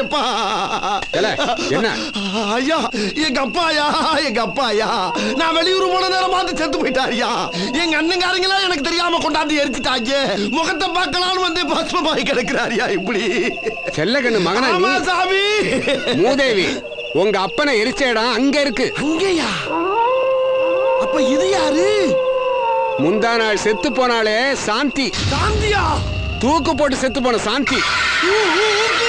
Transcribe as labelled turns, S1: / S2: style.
S1: மாட்டேப்பா
S2: ஏலே, என்ன?
S1: ஐயா எங்க அப்பா ஐயா எங்க அப்பா ஐயா நான் வெளியூர் போன நேரம் பார்த்து செத்து போயிட்டாரியா எங்க அண்ணங்காரங்களா எனக்கு தெரியாம கொண்டாந்து எரிச்சிட்டாங்க முகத்தை பார்க்கலாம்னு வந்து பஸ்மமாய் கிடக்குறாரியா இப்படி
S2: செல்லகண்ணு மகனா நீ
S1: ஆமா சாமி
S2: மூதேவி உங்க அப்பனை எரிச்ச இடம் அங்க இருக்கு
S1: அங்கேயா அப்ப இது யாரு
S2: முந்தா நாள் செத்து போனாலே சாந்தி
S1: சாந்தியா
S2: தூக்கு போட்டு செத்து போன சாந்தி
S1: ஊ, ஊ, ஊ,